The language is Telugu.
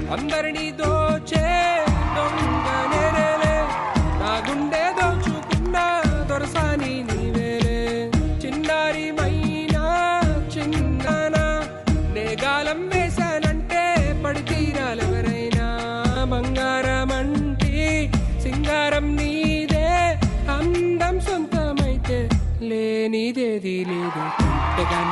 అందరినీ దోచే దొంగ నేనేలే నా గుండె దోచుకున్న దొరసాని నీవేలే చిన్నారి మైనా చిన్నానా నేగాలం వేశానంటే పడి తీరాలెవరైనా బంగారం అంటే సింగారం నీదే అందం సొంతమైతే లేనిదేది లేదు పుట్టగానే